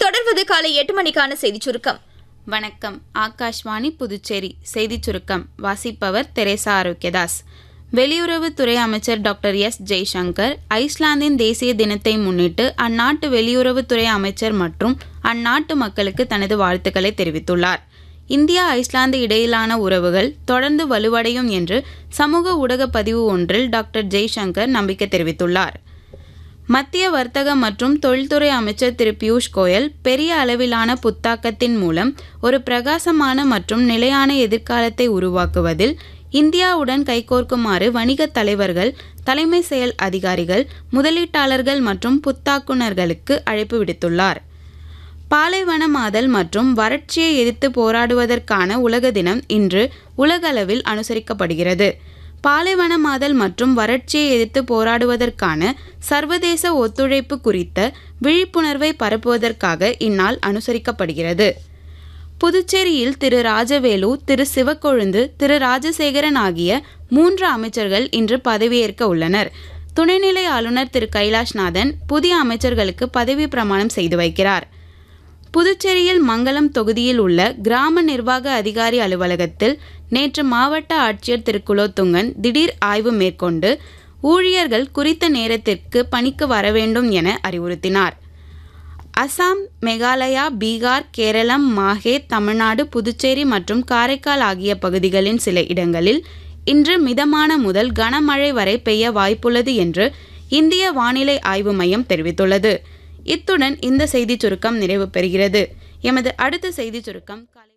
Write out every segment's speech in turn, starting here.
தொடர்வது காலை எட்டு மணிக்கான செய்திச் சுருக்கம் வணக்கம் ஆகாஷ்வாணி புதுச்சேரி செய்திச் சுருக்கம் வாசிப்பவர் தெரேசா ஆரோக்கியதாஸ் வெளியுறவுத்துறை அமைச்சர் டாக்டர் எஸ் ஜெய்சங்கர் ஐஸ்லாந்தின் தேசிய தினத்தை முன்னிட்டு அந்நாட்டு வெளியுறவுத்துறை அமைச்சர் மற்றும் அந்நாட்டு மக்களுக்கு தனது வாழ்த்துக்களை தெரிவித்துள்ளார் இந்தியா ஐஸ்லாந்து இடையிலான உறவுகள் தொடர்ந்து வலுவடையும் என்று சமூக ஊடக பதிவு ஒன்றில் டாக்டர் ஜெய்சங்கர் நம்பிக்கை தெரிவித்துள்ளார் மத்திய வர்த்தக மற்றும் தொழில்துறை அமைச்சர் திரு பியூஷ் கோயல் பெரிய அளவிலான புத்தாக்கத்தின் மூலம் ஒரு பிரகாசமான மற்றும் நிலையான எதிர்காலத்தை உருவாக்குவதில் இந்தியாவுடன் கைகோர்க்குமாறு வணிகத் தலைவர்கள் தலைமை செயல் அதிகாரிகள் முதலீட்டாளர்கள் மற்றும் புத்தாக்குனர்களுக்கு அழைப்பு விடுத்துள்ளார் பாலைவனமாதல் மற்றும் வறட்சியை எதிர்த்து போராடுவதற்கான உலக தினம் இன்று உலகளவில் அனுசரிக்கப்படுகிறது பாலைவனமாதல் மற்றும் வறட்சியை எதிர்த்து போராடுவதற்கான சர்வதேச ஒத்துழைப்பு குறித்த விழிப்புணர்வை பரப்புவதற்காக இந்நாள் அனுசரிக்கப்படுகிறது புதுச்சேரியில் திரு ராஜவேலு திரு சிவக்கொழுந்து திரு ராஜசேகரன் ஆகிய மூன்று அமைச்சர்கள் இன்று பதவியேற்க உள்ளனர் துணைநிலை ஆளுநர் திரு கைலாஷ்நாதன் புதிய அமைச்சர்களுக்கு பதவி பிரமாணம் செய்து வைக்கிறார் புதுச்சேரியில் மங்களம் தொகுதியில் உள்ள கிராம நிர்வாக அதிகாரி அலுவலகத்தில் நேற்று மாவட்ட ஆட்சியர் திரு குலோத்துங்கன் திடீர் ஆய்வு மேற்கொண்டு ஊழியர்கள் குறித்த நேரத்திற்கு பணிக்கு வர வேண்டும் என அறிவுறுத்தினார் அசாம் மேகாலயா பீகார் கேரளம் மாஹே தமிழ்நாடு புதுச்சேரி மற்றும் காரைக்கால் ஆகிய பகுதிகளின் சில இடங்களில் இன்று மிதமான முதல் கனமழை வரை பெய்ய வாய்ப்புள்ளது என்று இந்திய வானிலை ஆய்வு மையம் தெரிவித்துள்ளது இத்துடன் இந்த செய்திச் சுருக்கம் நிறைவு பெறுகிறது எமது அடுத்த செய்திச் சுருக்கம் காலை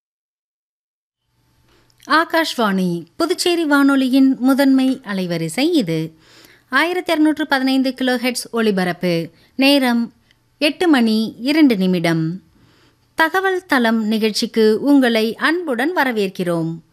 ஆகாஷ்வாணி புதுச்சேரி வானொலியின் முதன்மை அலைவரிசை இது ஆயிரத்தி இரநூற்று பதினைந்து கிலோ ஹெட்ஸ் ஒளிபரப்பு நேரம் எட்டு மணி இரண்டு நிமிடம் தகவல் தளம் நிகழ்ச்சிக்கு உங்களை அன்புடன் வரவேற்கிறோம்